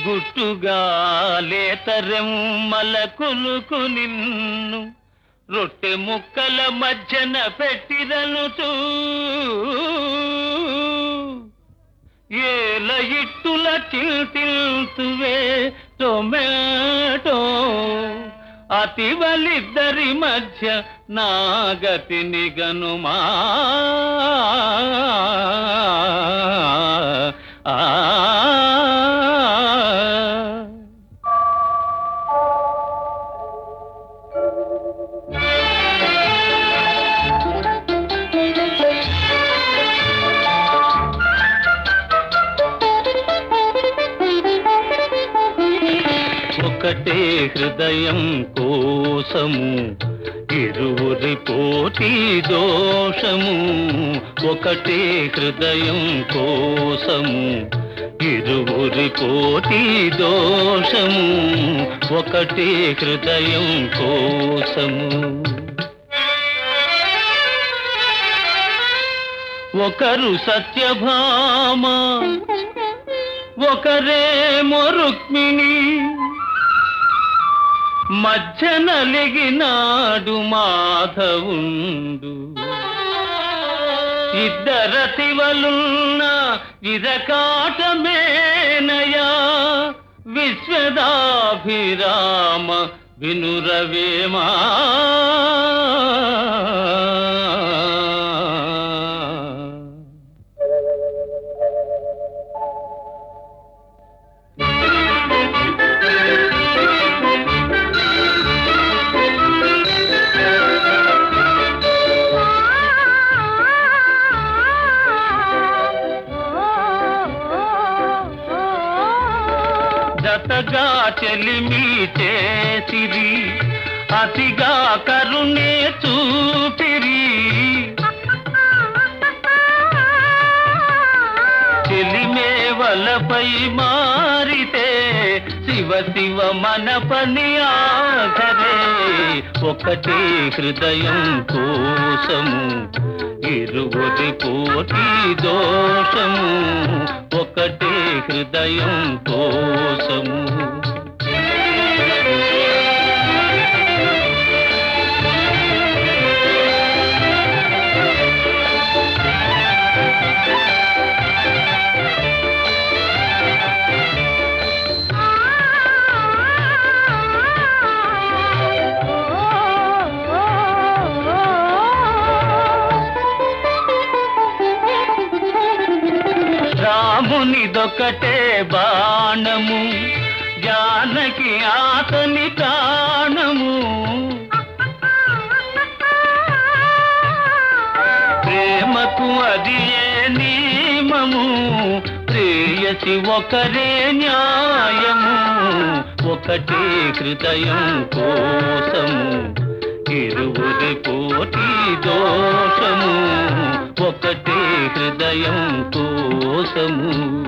గుట్టుగా లేతరెమ్మల కులుకు నిన్ను రొట్టె ముక్కల మధ్యన పెట్టిరనుతూ ఏల ఇట్టుల తిల్తిల్తువే టొమాటో అతివలిద్దరి మధ్య నాగతిని గనుమా ఆ ఒకటే హృదయం కోసము ఇరువురి పోటీ దోషము ఒకటే హృదయం కోసము ఇరువురి పోటీ దోషము ఒకటే హృదయం కోసము ఒకరు సత్యభామ ఒకరేమో రుక్మిణి మధ్య నలిగినాడు మాధవుండు ఇద్దరతివలున్న ఇరకాటమేనయా విశ్వదాభిరామ వినురవేమా జతగా చెలిమి చేసిరి అతిగా కరుణే చూపిరి చెలిమే వలపై మారితే శివ శివ మన పని ఆఖరే ఒకటే హృదయం కోసము ఇరువురి పోటీ దోషము ఒకటే హృదయం కోసము రామునిదొకటే బాణము జానకి ఆతని ప్రాణము ప్రేమకు అది ఏ నియమము ప్రేయసి ఒకరే న్యాయము ఒకటే హృదయం కోసము ఇరువురి పోటీ దోషము ఒకటే హృదయం కోసము